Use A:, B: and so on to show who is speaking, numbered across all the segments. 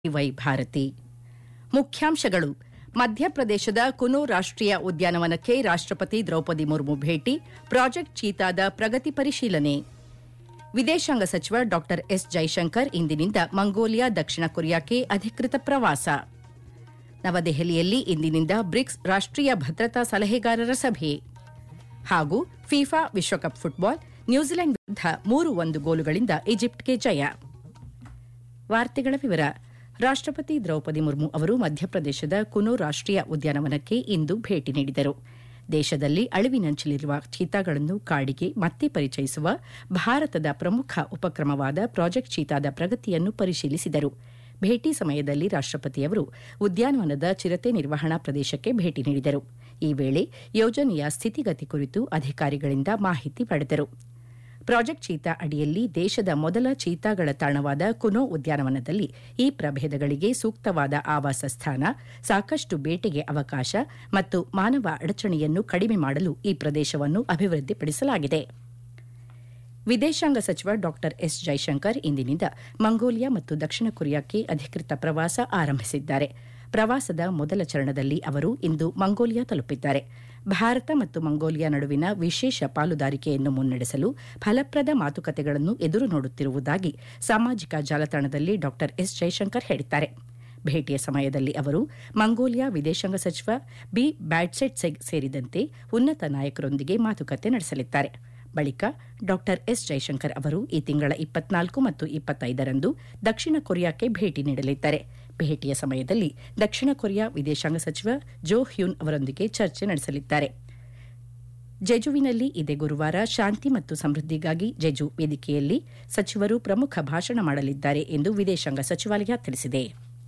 A: Y Bharati ಮುಖ್ಯಾಂಶಗಳು ಮಧ್ಯಪ್ರದೇಶದ ಕುನು ರಾಷ್ಟೀಯ ಉದ್ಯಾನವನಕ್ಕೆ ರಾಷ್ಟಪತಿ ದ್ರೌಪದಿ ಮುರ್ಮು ಭೇಟಿ ಪ್ರಾಜೆಕ್ಟ್ ಚೀತಾದ ಪ್ರಗತಿ ಪರಿಶೀಲನೆ ವಿದೇಶಾಂಗ ಸಚಿವ ಡಾ ಎಸ್ ಜೈಶಂಕರ್ ಇಂದಿನಿಂದ ಮಂಗೋಲಿಯಾ ದಕ್ಷಿಣ ಕೊರಿಯಾಕ್ಕೆ ಅಧಿಕೃತ ಪ್ರವಾಸ ನವದೆಹಲಿಯಲ್ಲಿ ಇಂದಿನಿಂದ ಬ್ರಿಕ್ಸ್ ರಾಷ್ಟೀಯ ಭದ್ರತಾ ಸಲಹೆಗಾರರ ಸಭೆ ಹಾಗೂ ಫಿಫಾ ವಿಶ್ವಕಪ್ ಫುಟ್ಬಾಲ್ ನ್ಯೂಜಿಲೆಂಡ್ ವಿರುದ್ಧ ಮೂರು ಒಂದು ಗೋಲುಗಳಿಂದ ಈಜಿಪ್ಟ್ಗೆ ಜಯ ವಾರ್ತೆಗಳ ವಿವರ ರಾಷ್ಟಪತಿ ದ್ರೌಪದಿ ಮುರ್ಮು ಅವರು ಮಧ್ಯಪ್ರದೇಶದ ಕುನು ರಾಷ್ಟೀಯ ಉದ್ಯಾನವನಕ್ಕೆ ಇಂದು ಭೇಟಿ ನೀಡಿದರು ದೇಶದಲ್ಲಿ ಅಳಿವಿನಂಚಿಲಿರುವ ಚೀತಾಗಳನ್ನು ಕಾಡಿಗೆ ಮತ್ತೆ ಪರಿಚಯಿಸುವ ಭಾರತದ ಪ್ರಮುಖ ಉಪಕ್ರಮವಾದ ಪ್ರಾಜೆಕ್ಟ್ ಚೀತಾದ ಪ್ರಗತಿಯನ್ನು ಪರಿಶೀಲಿಸಿದರು ಭೇಟಿ ಸಮಯದಲ್ಲಿ ರಾಷ್ಟಪತಿಯವರು ಉದ್ಯಾನವನದ ಚಿರತೆ ನಿರ್ವಹಣಾ ಪ್ರದೇಶಕ್ಕೆ ಭೇಟಿ ನೀಡಿದರು ಈ ವೇಳೆ ಯೋಜನೆಯ ಸ್ಥಿತಿಗತಿ ಕುರಿತು ಅಧಿಕಾರಿಗಳಿಂದ ಮಾಹಿತಿ ಪಡೆದರು ಪ್ರಾಜೆಕ್ಟ್ ಚೀತಾ ಅಡಿಯಲ್ಲಿ ದೇಶದ ಮೊದಲ ಚೀತಾಗಳ ತಾಣವಾದ ಕುನೋ ಉದ್ಯಾನವನದಲ್ಲಿ ಈ ಪ್ರಭೇದಗಳಿಗೆ ಸೂಕ್ತವಾದ ಆವಾಸ ಸ್ಥಾನ ಸಾಕಷ್ಟು ಬೇಟೆಗೆ ಅವಕಾಶ ಮತ್ತು ಮಾನವ ಅಡಚಣೆಯನ್ನು ಕಡಿಮೆ ಮಾಡಲು ಈ ಪ್ರದೇಶವನ್ನು ಅಭಿವೃದ್ಧಿಪಡಿಸಲಾಗಿದೆ ವಿದೇಶಾಂಗ ಸಚಿವ ಡಾ ಎಸ್ ಜೈಶಂಕರ್ ಇಂದಿನಿಂದ ಮಂಗೋಲಿಯಾ ಮತ್ತು ದಕ್ಷಿಣ ಕೊರಿಯಾಕ್ಕೆ ಅಧಿಕೃತ ಪ್ರವಾಸ ಆರಂಭಿಸಿದ್ದಾರೆ ಪ್ರವಾಸದ ಮೊದಲ ಚರಣದಲ್ಲಿ ಅವರು ಇಂದು ಮಂಗೋಲಿಯಾ ತಲುಪಿದ್ದಾರೆ ಭಾರತ ಮತ್ತು ಮಂಗೋಲಿಯಾ ನಡುವಿನ ವಿಶೇಷ ಪಾಲುದಾರಿಕೆಯನ್ನು ಮುನ್ನಡೆಸಲು ಫಲಪ್ರದ ಮಾತುಕತೆಗಳನ್ನು ಎದುರು ನೋಡುತ್ತಿರುವುದಾಗಿ ಸಾಮಾಜಿಕ ಜಾಲತಾಣದಲ್ಲಿ ಡಾ ಎಸ್ ಜೈಶಂಕರ್ ಹೇಳಿದ್ದಾರೆ ಭೇಟಿಯ ಸಮಯದಲ್ಲಿ ಅವರು ಮಂಗೋಲಿಯಾ ವಿದೇಶಾಂಗ ಸಚಿವ ಬಿ ಬ್ಯಾಡ್ಸೆಟ್ ಸೆಗ್ ಸೇರಿದಂತೆ ಉನ್ನತ ನಾಯಕರೊಂದಿಗೆ ಮಾತುಕತೆ ನಡೆಸಲಿದ್ದಾರೆ ಬಳಿಕ ಡಾ ಎಸ್ ಜೈಶಂಕರ್ ಅವರು ಈ ತಿಂಗಳ ಇಪ್ಪತ್ನಾಲ್ಕು ಮತ್ತು ಇಪ್ಪತ್ತೈದರಂದು ದಕ್ಷಿಣ ಕೊರಿಯಾಕ್ಕೆ ಭೇಟಿ ನೀಡಲಿದ್ದಾರೆ ಭೇಟಿಯ ಸಮಯದಲ್ಲಿ ದಕ್ಷಿಣ ಕೊರಿಯಾ ವಿದೇಶಾಂಗ ಸಚಿವ ಜೋ ಹ್ಯೂನ್ ಅವರೊಂದಿಗೆ ಚರ್ಚೆ ನಡೆಸಲಿದ್ದಾರೆ ಜೆಜುವಿನಲ್ಲಿ ಇದೇ ಗುರುವಾರ ಶಾಂತಿ ಮತ್ತು ಸಮೃದ್ಧಿಗಾಗಿ ಜೆಜು ವೇದಿಕೆಯಲ್ಲಿ ಸಚಿವರು ಪ್ರಮುಖ ಭಾಷಣ ಮಾಡಲಿದ್ದಾರೆ ಎಂದು ವಿದೇಶಾಂಗ ಸಚಿವಾಲಯ ತಿಳಿಸಿದೆ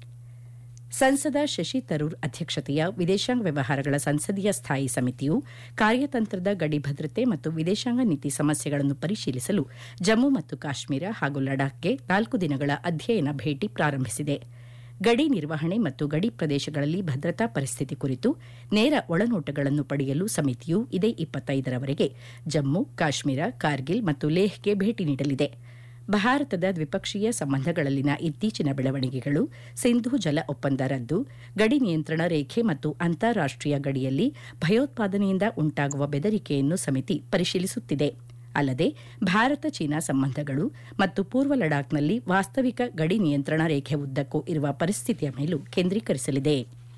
A: ಸಂಸದ ಶಶಿ ತರೂರ್ ಅಧ್ಯಕ್ಷತೆಯ ವಿದೇಶಾಂಗ ವ್ಯವಹಾರಗಳ ಸಂಸದೀಯ ಸ್ಥಾಯಿ ಸಮಿತಿಯು ಕಾರ್ಯತಂತ್ರದ ಗಡಿ ಭದ್ರತೆ ಮತ್ತು ವಿದೇಶಾಂಗ ನೀತಿ ಸಮಸ್ಯೆಗಳನ್ನು ಪರಿಶೀಲಿಸಲು ಜಮ್ಮು ಮತ್ತು ಕಾಶ್ಮೀರ ಹಾಗೂ ಲಡಾಖ್ಗೆ ನಾಲ್ಕು ದಿನಗಳ ಅಧ್ಯಯನ ಭೇಟಿ ಪ್ರಾರಂಭಿಸಿದೆ ಗಡಿ ನಿರ್ವಹಣೆ ಮತ್ತು ಗಡಿ ಪ್ರದೇಶಗಳಲ್ಲಿ ಭದ್ರತಾ ಪರಿಸ್ಥಿತಿ ಕುರಿತು ನೇರ ಒಳನೋಟಗಳನ್ನು ಪಡೆಯಲು ಸಮಿತಿಯು ಇದೇ ಇಪ್ಪತ್ತೈದರವರೆಗೆ ಜಮ್ಮು ಕಾಶ್ಮೀರ ಕಾರ್ಗಿಲ್ ಮತ್ತು ಲೇಹ್ಗೆ ಭೇಟಿ ನೀಡಲಿದೆ ಭಾರತದ ದ್ವಿಪಕ್ಷೀಯ ಸಂಬಂಧಗಳಲ್ಲಿನ ಇತ್ತೀಚಿನ ಬೆಳವಣಿಗೆಗಳು ಸಿಂಧು ಜಲ ಒಪ್ಪಂದ ರದ್ದು ಗಡಿ ನಿಯಂತ್ರಣ ರೇಖೆ ಮತ್ತು ಅಂತಾರಾಷ್ಟೀಯ ಗಡಿಯಲ್ಲಿ ಭಯೋತ್ಪಾದನೆಯಿಂದ ಉಂಟಾಗುವ ಬೆದರಿಕೆಯನ್ನು ಸಮಿತಿ ಪರಿಶೀಲಿಸುತ್ತಿದೆ ಅಲ್ಲದೆ ಭಾರತ ಚೀನಾ ಸಂಬಂಧಗಳು ಮತ್ತು ಪೂರ್ವ ಲಡಾಖ್ನಲ್ಲಿ ವಾಸ್ತವಿಕ ಗಡಿ ನಿಯಂತ್ರಣ ರೇಖೆ ಉದ್ದಕ್ಕೂ ಇರುವ ಪರಿಸ್ಥಿತಿಯ ಮೇಲೂ ಕೇಂದ್ರೀಕರಿಸಲಿದೆ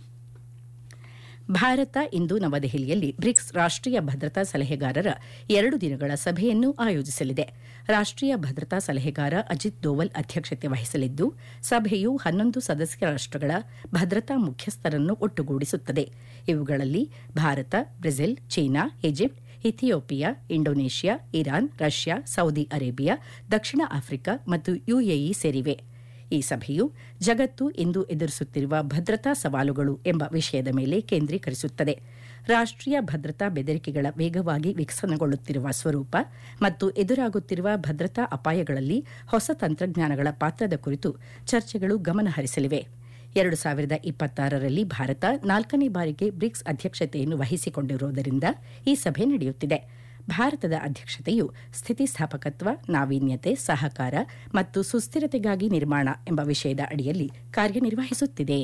A: ಭಾರತ ಇಂದು ನವದೆಹಲಿಯಲ್ಲಿ ಬ್ರಿಕ್ಸ್ ರಾಷ್ಟೀಯ ಭದ್ರತಾ ಸಲಹೆಗಾರರ ಎರಡು ದಿನಗಳ ಸಭೆಯನ್ನು ಆಯೋಜಿಸಲಿದೆ ರಾಷ್ಟೀಯ ಭದ್ರತಾ ಸಲಹೆಗಾರ ಅಜಿತ್ ದೋವಲ್ ಅಧ್ಯಕ್ಷತೆ ವಹಿಸಲಿದ್ದು ಸಭೆಯು ಹನ್ನೊಂದು ಸದಸ್ಯ ರಾಷ್ಟಗಳ ಭದ್ರತಾ ಮುಖ್ಯಸ್ಥರನ್ನು ಒಟ್ಟುಗೂಡಿಸುತ್ತದೆ ಇವುಗಳಲ್ಲಿ Bharat Brazil China Egypt Ethiopia Indonesia Iran Russia Saudi Arabia ದಕ್ಷಿಣ ಆಫ್ರಿಕಾ ಮತ್ತು ಯುಎಇ ಸೇರಿವೆ ಈ ಸಭೆಯು ಜಗತ್ತು ಇಂದು ಎದುರಿಸುತ್ತಿರುವ ಭದ್ರತಾ ಸವಾಲುಗಳು ಎಂಬ ವಿಷಯದ ಮೇಲೆ ಕೇಂದ್ರೀಕರಿಸುತ್ತದೆ ರಾಷ್ಟೀಯ ಭದ್ರತಾ ಬೆದರಿಕೆಗಳ ವೇಗವಾಗಿ ವಿಕಸನಗೊಳ್ಳುತ್ತಿರುವ ಸ್ವರೂಪ ಮತ್ತು ಎದುರಾಗುತ್ತಿರುವ ಭದ್ರತಾ ಅಪಾಯಗಳಲ್ಲಿ ಹೊಸ ತಂತ್ರಜ್ಞಾನಗಳ ಪಾತ್ರದ ಕುರಿತು ಚರ್ಚೆಗಳು ಗಮನಹರಿಸಲಿವೆ ಎರಡು ಸಾವಿರದ ಇಪ್ಪತ್ತಾರರಲ್ಲಿ ಭಾರತ ನಾಲ್ಕನೇ ಬಾರಿಗೆ ಬ್ರಿಕ್ಸ್ ಅಧ್ಯಕ್ಷತೆಯನ್ನು ವಹಿಸಿಕೊಂಡಿರುವುದರಿಂದ ಈ ಸಭೆ ನಡೆಯುತ್ತಿದೆ ಭಾರತದ ಅಧ್ಯಕ್ಷತೆಯು ಸ್ಥಿತಿಸ್ಥಾಪಕತ್ವ ನಾವೀನ್ಯತೆ ಸಹಕಾರ ಮತ್ತು ಸುಸ್ಥಿರತೆಗಾಗಿ ನಿರ್ಮಾಣ ಎಂಬ ವಿಷಯದ ಅಡಿಯಲ್ಲಿ ಕಾರ್ಯನಿರ್ವಹಿಸುತ್ತಿದೆ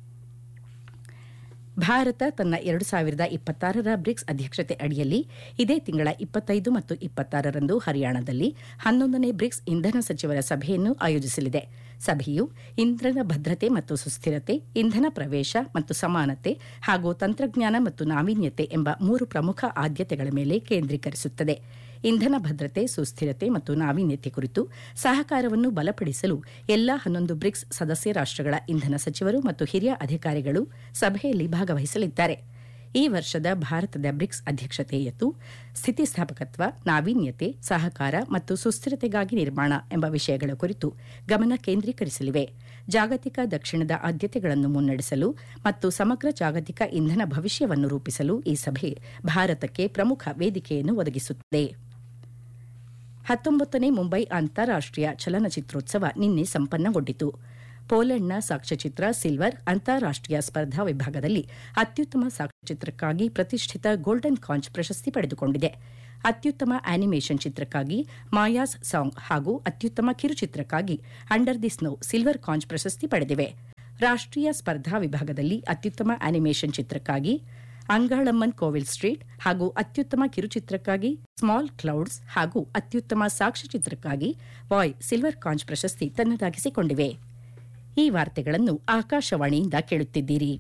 A: ಭಾರತ ತನ್ನ ಎರಡು ಸಾವಿರದ ಇಪ್ಪತ್ತಾರರ ಬ್ರಿಕ್ಸ್ ಅಧ್ಯಕ್ಷತೆ ಅಡಿಯಲ್ಲಿ ಇದೇ ತಿಂಗಳ ಇಪ್ಪತ್ತೈದು ಮತ್ತು ಇಪ್ಪತ್ತಾರರಂದು ಹರಿಯಾಣದಲ್ಲಿ ಹನ್ನೊಂದನೇ ಬ್ರಿಕ್ಸ್ ಇಂಧನ ಸಚಿವರ ಸಭೆಯನ್ನು ಆಯೋಜಿಸಲಿದೆ ಸಭೆಯು ಇಂಧನ ಭದ್ರತೆ ಮತ್ತು ಸುಸ್ಥಿರತೆ ಇಂಧನ ಪ್ರವೇಶ ಮತ್ತು ಸಮಾನತೆ ಹಾಗೂ ತಂತ್ರಜ್ಞಾನ ಮತ್ತು ನಾವೀನ್ಯತೆ ಎಂಬ ಮೂರು ಪ್ರಮುಖ ಆದ್ಯತೆಗಳ ಮೇಲೆ ಕೇಂದ್ರೀಕರಿಸುತ್ತದೆ ಇಂಧನ ಭದ್ರತೆ ಸುಸ್ಥಿರತೆ ಮತ್ತು ನಾವೀನ್ಯತೆ ಕುರಿತು ಸಹಕಾರವನ್ನು ಬಲಪಡಿಸಲು ಎಲ್ಲಾ ಹನ್ನೊಂದು ಬ್ರಿಕ್ಸ್ ಸದಸ್ಯ ರಾಷ್ಟಗಳ ಇಂಧನ ಸಚಿವರು ಮತ್ತು ಹಿರಿಯ ಅಧಿಕಾರಿಗಳು ಸಭೆಯಲ್ಲಿ ಭಾಗವಹಿಸಲಿದ್ದಾರೆ ಈ ವರ್ಷದ ಭಾರತದ ಬ್ರಿಕ್ಸ್ ಅಧ್ಯಕ್ಷತೆಯು ಸ್ಥಿತಿಸ್ಥಾಪಕತ್ವ ನಾವೀನ್ಯತೆ ಸಹಕಾರ ಮತ್ತು ಸುಸ್ಥಿರತೆಗಾಗಿ ನಿರ್ಮಾಣ ಎಂಬ ವಿಷಯಗಳ ಕುರಿತು ಗಮನ ಕೇಂದ್ರೀಕರಿಸಲಿವೆ ಜಾಗತಿಕ ದಕ್ಷಿಣದ ಆದ್ಯತೆಗಳನ್ನು ಮುನ್ನಡೆಸಲು ಮತ್ತು ಸಮಗ್ರ ಜಾಗತಿಕ ಇಂಧನ ಭವಿಷ್ಯವನ್ನು ರೂಪಿಸಲು ಈ ಸಭೆ ಭಾರತಕ್ಕೆ ಪ್ರಮುಖ ವೇದಿಕೆಯನ್ನು ಒದಗಿಸುತ್ತದೆ ಹತ್ತೊಂಬತ್ತನೇ ಮುಂಬೈ ಅಂತಾರಾಷ್ಟೀಯ ಚಲನಚಿತ್ರೋತ್ಸವ ನಿನ್ನೆ ಸಂಪನ್ನಗೊಂಡಿತು ಪೋಲೆಂಡ್ನ ಸಾಕ್ಷ್ಯಚಿತ್ರ ಸಿಲ್ವರ್ ಅಂತಾರಾಷ್ಟೀಯ ಸ್ಪರ್ಧಾ ವಿಭಾಗದಲ್ಲಿ ಅತ್ಯುತ್ತಮ ಸಾಕ್ಷ್ಯಚಿತ್ರಕ್ಕಾಗಿ ಪ್ರತಿಷ್ಠಿತ ಗೋಲ್ಡನ್ ಕಾಂಚ್ ಪ್ರಶಸ್ತಿ ಪಡೆದುಕೊಂಡಿದೆ ಅತ್ಯುತ್ತಮ ಆನಿಮೇಷನ್ ಚಿತ್ರಕ್ಕಾಗಿ ಮಾಯಾಸ್ ಸಾಂಗ್ ಹಾಗೂ ಅತ್ಯುತ್ತಮ ಕಿರುಚಿತ್ರಕ್ಕಾಗಿ under the snow silver conch ಪ್ರಶಸ್ತಿ ಪಡೆದಿವೆ ರಾಷ್ಟೀಯ ಸ್ಪರ್ಧಾ ವಿಭಾಗದಲ್ಲಿ ಅತ್ಯುತ್ತಮ ಆನಿಮೇಷನ್ ಚಿತ್ರಕ್ಕಾಗಿ ಅಂಗಾಳಮ್ಮನ್ ಕೋವಿಲ್ ಸ್ಟ್ರೀಟ್ ಹಾಗೂ ಅತ್ಯುತ್ತಮ ಕಿರುಚಿತ್ರಕ್ಕಾಗಿ ಸ್ಮಾಲ್ ಕ್ಲೌಡ್ಸ್ ಹಾಗೂ ಅತ್ಯುತ್ತಮ ಸಾಕ್ಷ್ಯಚಿತ್ರಕ್ಕಾಗಿ ವಾಯ್ ಸಿಲ್ವರ್ ಕಾಂಚ್ ಪ್ರಶಸ್ತಿ ತನ್ನದಾಗಿಸಿಕೊಂಡಿವೆ ಈ ವಾರ್ತೆಗಳನ್ನು ಆಕಾಶವಾಣಿಯಿಂದ ಕೇಳುತ್ತಿದ್ದೀರಿ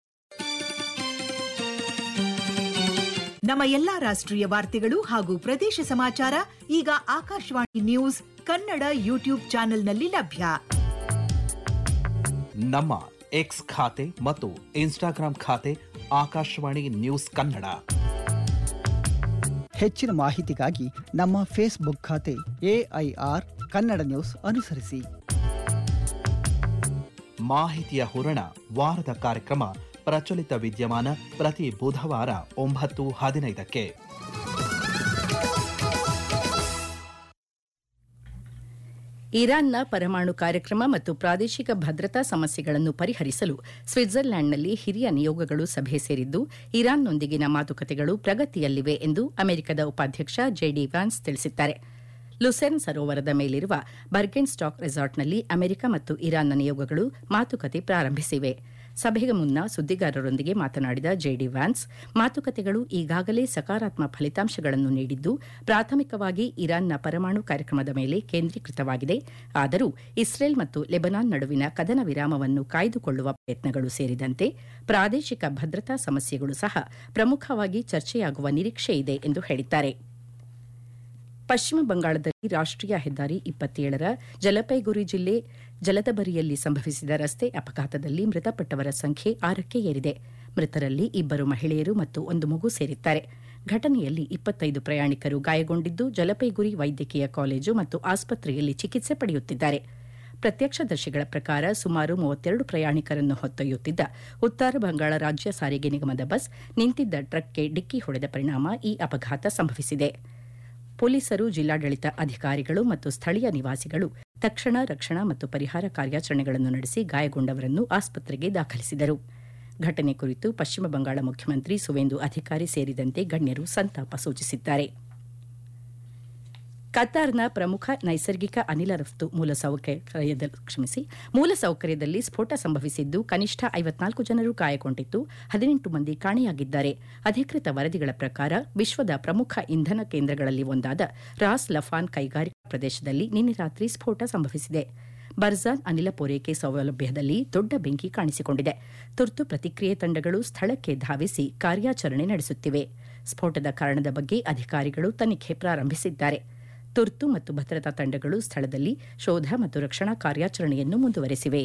B: ನಮ್ಮ ಎಲ್ಲಾ ರಾಷ್ಟ್ರೀಯ ವಾರ್ತೆಗಳು ಹಾಗೂ ಪ್ರದೇಶ ಸಮಾಚಾರ ಈಗ ಆಕಾಶವಾಣಿ ನ್ಯೂಸ್ ಕನ್ನಡ ಯೂಟ್ಯೂಬ್ ಚಾನೆಲ್ನಲ್ಲಿ ಲಭ್ಯ
C: ನಮ್ಮ ಎಕ್ಸ್ ಖಾತೆ ಮತ್ತು ಇನ್ಸ್ಟಾಗ್ರಾಂ ಖಾತೆ ಆಕಾಶವಾಣಿ ನ್ಯೂಸ್ ಕನ್ನಡ
D: ಹೆಚ್ಚಿನ ಮಾಹಿತಿಗಾಗಿ ನಮ್ಮ ಫೇಸ್ಬುಕ್ ಖಾತೆ ಎಐಆರ್ ಕನ್ನಡ ನ್ಯೂಸ್ ಅನುಸರಿಸಿ
C: ಮಾಹಿತಿಯ ಹೂರಣ ವಾರದ ಕಾರ್ಯಕ್ರಮ ಪ್ರಚಲಿತ ವಿದ್ಯಮಾನ ಪ್ರತಿ ಬುಧವಾರ ಒಂಬತ್ತು ಹದಿನೈದಕ್ಕೆ
A: ಇರಾನ್ನ ಪರಮಾಣು ಕಾರ್ಯಕ್ರಮ ಮತ್ತು ಪ್ರಾದೇಶಿಕ ಭದ್ರತಾ ಸಮಸ್ಯೆಗಳನ್ನು ಪರಿಹರಿಸಲು ಸ್ವಿಟ್ಜರ್ಲ್ಯಾಂಡ್ನಲ್ಲಿ ಹಿರಿಯ ನಿಯೋಗಗಳು ಸಭೆ ಸೇರಿದ್ದು ಇರಾನ್ನೊಂದಿಗಿನ ಮಾತುಕತೆಗಳು ಪ್ರಗತಿಯಲ್ಲಿವೆ ಎಂದು ಅಮೆರಿಕದ ಉಪಾಧ್ಯಕ್ಷ ಜೆಡಿ ವ್ಯಾನ್ಸ್ ತಿಳಿಸಿದ್ದಾರೆ ಲುಸೆರ್ನ್ ಸರೋವರದ ಮೇಲಿರುವ ಬರ್ಗೆನ್ ಸ್ಟಾಕ್ ರೆಸಾರ್ಟ್ನಲ್ಲಿ ಅಮೆರಿಕ ಮತ್ತು ಇರಾನ್ನ ನಿಯೋಗಗಳು ಮಾತುಕತೆ ಪ್ರಾರಂಭಿಸಿವೆ ಸಭೆಗೆ ಮುನ್ನ ಸುದ್ದಿಗಾರರೊಂದಿಗೆ ಮಾತನಾಡಿದ ಜೆಡಿ ವ್ಯಾನ್ಸ್ ಮಾತುಕತೆಗಳು ಈಗಾಗಲೇ ಸಕಾರಾತ್ಮಕ ಫಲಿತಾಂಶಗಳನ್ನು ನೀಡಿದ್ದು ಪ್ರಾಥಮಿಕವಾಗಿ ಇರಾನ್ನ ಪರಮಾಣು ಕಾರ್ಯಕ್ರಮದ ಮೇಲೆ ಕೇಂದ್ರೀಕೃತವಾಗಿದೆ ಆದರೂ ಇಸ್ರೇಲ್ ಮತ್ತು ಲೆಬನಾನ್ ನಡುವಿನ ಕದನ ವಿರಾಮವನ್ನು ಕಾಯ್ದುಕೊಳ್ಳುವ ಪ್ರಯತ್ನಗಳು ಸೇರಿದಂತೆ ಪ್ರಾದೇಶಿಕ ಭದ್ರತಾ ಸಮಸ್ಯೆಗಳು ಸಹ ಪ್ರಮುಖವಾಗಿ ಚರ್ಚೆಯಾಗುವ ನಿರೀಕ್ಷೆ ಇದೆ ಎಂದು ಹೇಳಿದ್ದಾರೆ ಪಶ್ಚಿಮ ಬಂಗಾಳದಲ್ಲಿ ರಾಷ್ಟೀಯ ಹೆದ್ದಾರಿ ಇಪ್ಪತ್ತೇಳರ ಜಲಪೈಗುರಿ ಜಿಲ್ಲೆ ಜಲದಬರಿಯಲ್ಲಿ ಸಂಭವಿಸಿದ ರಸ್ತೆ ಅಪಘಾತದಲ್ಲಿ ಮೃತಪಟ್ಟವರ ಸಂಖ್ಯೆ ಆರಕ್ಕೆ ಏರಿದೆ ಮೃತರಲ್ಲಿ ಇಬ್ಬರು ಮಹಿಳೆಯರು ಮತ್ತು ಒಂದು ಮಗು ಸೇರಿದ್ದಾರೆ ಘಟನೆಯಲ್ಲಿ ಇಪ್ಪತ್ತೈದು ಪ್ರಯಾಣಿಕರು ಗಾಯಗೊಂಡಿದ್ದು ಜಲಪೈಗುರಿ ವೈದ್ಯಕೀಯ ಕಾಲೇಜು ಮತ್ತು ಆಸ್ಪತ್ರೆಯಲ್ಲಿ ಚಿಕಿತ್ಸೆ ಪಡೆಯುತ್ತಿದ್ದಾರೆ ಪ್ರತ್ಯಕ್ಷದರ್ಶಿಗಳ ಪ್ರಕಾರ ಸುಮಾರು ಮೂವತ್ತೆರಡು ಪ್ರಯಾಣಿಕರನ್ನು ಹೊತ್ತೊಯ್ಯುತ್ತಿದ್ದ ಉತ್ತರ ಬಂಗಾಳ ರಾಜ್ಯ ಸಾರಿಗೆ ನಿಗಮದ ಬಸ್ ನಿಂತಿದ್ದ ಟ್ರಕ್ಗೆ ಡಿಕ್ಕಿ ಹೊಡೆದ ಪರಿಣಾಮ ಈ ಅಪಘಾತ ಸಂಭವಿಸಿದೆ ಪೊಲೀಸರು ಜಿಲ್ಲಾಡಳಿತ ಅಧಿಕಾರಿಗಳು ಮತ್ತು ಸ್ಥಳೀಯ ನಿವಾಸಿಗಳು ತಕ್ಷಣ ರಕ್ಷಣಾ ಮತ್ತು ಪರಿಹಾರ ಕಾರ್ಯಾಚರಣೆಗಳನ್ನು ನಡೆಸಿ ಗಾಯಗೊಂಡವರನ್ನು ಆಸ್ಪತ್ರೆಗೆ ದಾಖಲಿಸಿದರು ಘಟನೆ ಕುರಿತು ಪಶ್ಚಿಮ ಬಂಗಾಳ ಮುಖ್ಯಮಂತ್ರಿ ಸುವೇಂದು ಅಧಿಕಾರಿ ಸೇರಿದಂತೆ ಗಣ್ಯರು ಸಂತಾಪ ಸೂಚಿಸಿದ್ದಾರೆ ಕತಾರ್ನ ಪ್ರಮುಖ ನೈಸರ್ಗಿಕ ಅನಿಲ ರಫ್ತು ಮೂಲಸೌಕರ್ಯದ ಕ್ಷಮಿಸಿ ಮೂಲಸೌಕರ್ಯದಲ್ಲಿ ಸ್ಫೋಟ ಸಂಭವಿಸಿದ್ದು ಕನಿಷ್ಠ ಐವತ್ನಾಲ್ಕು ಜನರು ಗಾಯಗೊಂಡಿದ್ದು ಹದಿನೆಂಟು ಮಂದಿ ಕಾಣೆಯಾಗಿದ್ದಾರೆ ಅಧಿಕೃತ ವರದಿಗಳ ಪ್ರಕಾರ ವಿಶ್ವದ ಪ್ರಮುಖ ಇಂಧನ ಕೇಂದ್ರಗಳಲ್ಲಿ ಒಂದಾದ ರಾಸ್ ಲಫಾನ್ ಕೈಗಾರಿಕಾ ಪ್ರದೇಶದಲ್ಲಿ ನಿನ್ನೆ ರಾತ್ರಿ ಸ್ಫೋಟ ಸಂಭವಿಸಿದೆ ಬರ್ಜಾನ್ ಅನಿಲ ಪೂರೈಕೆ ಸೌಲಭ್ಯದಲ್ಲಿ ದೊಡ್ಡ ಬೆಂಕಿ ಕಾಣಿಸಿಕೊಂಡಿದೆ ತುರ್ತು ಪ್ರತಿಕ್ರಿಯೆ ತಂಡಗಳು ಸ್ಥಳಕ್ಕೆ ಧಾವಿಸಿ ಕಾರ್ಯಾಚರಣೆ ನಡೆಸುತ್ತಿವೆ ಸ್ಫೋಟದ ಕಾರಣದ ಬಗ್ಗೆ ಅಧಿಕಾರಿಗಳು ತನಿಖೆ ಪ್ರಾರಂಭಿಸಿದ್ದಾರೆ ತುರ್ತು ಮತ್ತು ಭದ್ರತಾ ತಂಡಗಳು ಸ್ಥಳದಲ್ಲಿ ಶೋಧ ಮತ್ತು ರಕ್ಷಣಾ ಕಾರ್ಯಾಚರಣೆಯನ್ನು ಮುಂದುವರೆಸಿವೆ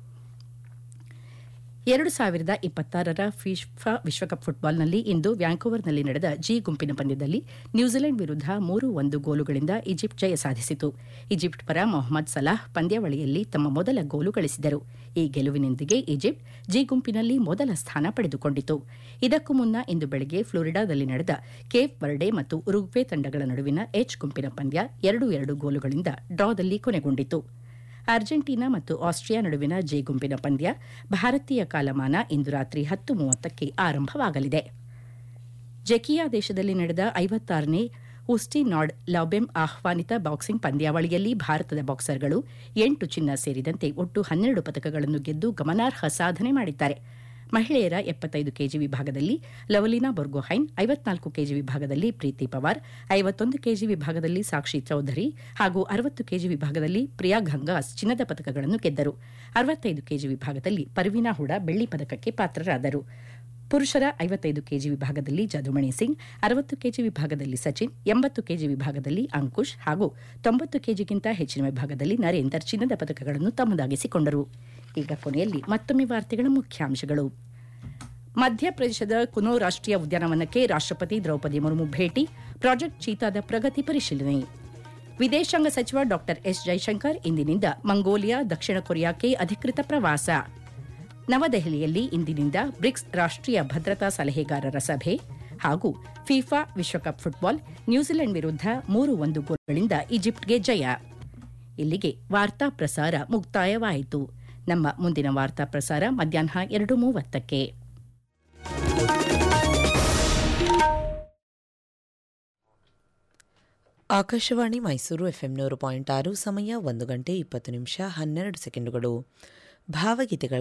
A: ಎರಡು ಸಾವಿರದ ಇಪ್ಪತ್ತಾರರ ಫಿಫಾ ವಿಶ್ವಕಪ್ ಫುಟ್ಬಾಲ್ನಲ್ಲಿ ಇಂದು ವ್ಯಾಂಕೋವರ್ನಲ್ಲಿ ನಡೆದ ಜಿ ಗುಂಪಿನ ಪಂದ್ಯದಲ್ಲಿ ನ್ಯೂಜಿಲೆಂಡ್ ವಿರುದ್ಧ ಮೂರು ಒಂದು ಗೋಲುಗಳಿಂದ ಈಜಿಪ್ಟ್ ಜಯ ಸಾಧಿಸಿತು ಈಜಿಪ್ಟ್ ಪರ ಮೊಹಮ್ಮದ್ ಸಲಾಹ್ ಪಂದ್ಯಾವಳಿಯಲ್ಲಿ ತಮ್ಮ ಮೊದಲ ಗೋಲು ಗಳಿಸಿದರು ಈ ಗೆಲುವಿನೊಂದಿಗೆ ಈಜಿಪ್ಟ್ ಜಿ ಗುಂಪಿನಲ್ಲಿ ಮೊದಲ ಸ್ಥಾನ ಪಡೆದುಕೊಂಡಿತು ಇದಕ್ಕೂ ಮುನ್ನ ಇಂದು ಬೆಳಗ್ಗೆ ಫ್ಲೋರಿಡಾದಲ್ಲಿ ನಡೆದ ಕೇಪ್ ವರ್ಡೆ ಮತ್ತು ಉರುಗ್ವೆ ತಂಡಗಳ ನಡುವಿನ ಎಚ್ ಗುಂಪಿನ ಪಂದ್ಯ ಎರಡು ಎರಡು ಗೋಲುಗಳಿಂದ ಡ್ರಾದಲ್ಲಿ ಕೊನೆಗೊಂಡಿತು ಅರ್ಜೆಂಟೀನಾ ಮತ್ತು ಆಸ್ಟ್ರಿಯಾ ನಡುವಿನ ಜೆ ಗುಂಪಿನ ಪಂದ್ಯ ಭಾರತೀಯ ಕಾಲಮಾನ ಇಂದು ರಾತ್ರಿ ಹತ್ತು ಮೂವತ್ತಕ್ಕೆ ಆರಂಭವಾಗಲಿದೆ ಜೆಕಿಯಾ ದೇಶದಲ್ಲಿ ನಡೆದ ಐವತ್ತಾರನೇ ಉಸ್ಟಿನಾಡ್ ಲಾಬೆಮ್ ಆಹ್ವಾನಿತ ಬಾಕ್ಸಿಂಗ್ ಪಂದ್ಯಾವಳಿಯಲ್ಲಿ ಭಾರತದ ಬಾಕ್ಸರ್ಗಳು ಎಂಟು ಚಿನ್ನ ಸೇರಿದಂತೆ ಒಟ್ಟು ಹನ್ನೆರಡು ಪದಕಗಳನ್ನು ಗೆದ್ದು ಗಮನಾರ್ಹ ಸಾಧನೆ ಮಾಡಿದ್ದಾರೆ ಮಹಿಳೆಯರ ಎಪ್ಪತ್ತೈದು ಕೆಜಿ ವಿಭಾಗದಲ್ಲಿ ಲವಲಿನಾ ಬೊರ್ಗೊಹೈನ್ ಐವತ್ನಾಲ್ಕು ಕೆಜಿ ವಿಭಾಗದಲ್ಲಿ ಪ್ರೀತಿ ಪವಾರ್ ಐವತ್ತೊಂದು ಕೆಜಿ ವಿಭಾಗದಲ್ಲಿ ಸಾಕ್ಷಿ ಚೌಧರಿ ಹಾಗೂ ಅರವತ್ತು ಕೆಜಿ ವಿಭಾಗದಲ್ಲಿ ಪ್ರಿಯಾ ಗಂಗಾಸ್ ಚಿನ್ನದ ಪದಕಗಳನ್ನು ಗೆದ್ದರು ಅರವತ್ತೈದು ಕೆಜಿ ವಿಭಾಗದಲ್ಲಿ ಪರ್ವಿನಾ ಹುಡಾ ಬೆಳ್ಳಿ ಪದಕಕ್ಕೆ ಪಾತ್ರರಾದರು ಪುರುಷರ ಐವತ್ತೈದು ಕೆಜಿ ವಿಭಾಗದಲ್ಲಿ ಜದುಮಣಿ ಸಿಂಗ್ ಅರವತ್ತು ಕೆಜಿ ವಿಭಾಗದಲ್ಲಿ ಸಚಿನ್ ಎಂಬತ್ತು ಕೆಜಿ ವಿಭಾಗದಲ್ಲಿ ಅಂಕುಶ್ ಹಾಗೂ ತೊಂಬತ್ತು ಕೆಜಿಗಿಂತ ಹೆಚ್ಚಿನ ವಿಭಾಗದಲ್ಲಿ ನರೇಂದರ್ ಚಿನ್ನದ ಪದಕಗಳನ್ನು ತಮ್ಮದಾಗಿಸಿಕೊಂಡರು ಈಗ ಕೊನೆಯಲ್ಲಿ ಮತ್ತೊಮ್ಮೆ ವಾರ್ತೆಗಳ ಮುಖ್ಯಾಂಶಗಳು ಮಧ್ಯಪ್ರದೇಶದ ಕುನೋ ರಾಷ್ಟೀಯ ಉದ್ಯಾನವನಕ್ಕೆ ರಾಷ್ಟಪತಿ ದ್ರೌಪದಿ ಮುರ್ಮು ಭೇಟಿ ಪ್ರಾಜೆಕ್ಟ್ ಚೀತಾದ ಪ್ರಗತಿ ಪರಿಶೀಲನೆ ವಿದೇಶಾಂಗ ಸಚಿವ ಡಾ ಎಸ್ ಜೈಶಂಕರ್ ಇಂದಿನಿಂದ ಮಂಗೋಲಿಯಾ ದಕ್ಷಿಣ ಕೊರಿಯಾಕ್ಕೆ ಅಧಿಕೃತ ಪ್ರವಾಸ ನವದೆಹಲಿಯಲ್ಲಿ ಇಂದಿನಿಂದ ಬ್ರಿಕ್ಸ್ ರಾಷ್ಟೀಯ ಭದ್ರತಾ ಸಲಹೆಗಾರರ ಸಭೆ ಹಾಗೂ ಫಿಫಾ ವಿಶ್ವಕಪ್ ಫುಟ್ಬಾಲ್ ನ್ಯೂಜಿಲೆಂಡ್ ವಿರುದ್ಧ ಮೂರು ಒಂದು ಗೋಲ್ಗಳಿಂದ ಈಜಿಪ್ಟ್ಗೆ ಜಯ ಇಲ್ಲಿಗೆ ವಾರ್ತಾ ಪ್ರಸಾರ ಮುಕ್ತಾಯವಾಯಿತು ನಮ್ಮ ಮುಂದಿನ ವಾರ್ತಾ ಪ್ರಸಾರ ಮಧ್ಯಾಹ್ನ ಎರಡು ಮೂವತ್ತಕ್ಕೆ
E: ಆಕಾಶವಾಣಿ ಮೈಸೂರು ಎಫ್ಎಂ ನೂರು ಪಾಯಿಂಟ್ ಆರು ಸಮಯ ಒಂದು ಗಂಟೆ ಇಪ್ಪತ್ತು ನಿಮಿಷ ಹನ್ನೆರಡು ಸೆಕೆಂಡುಗಳು ಭಾವಗೀತೆಗಳ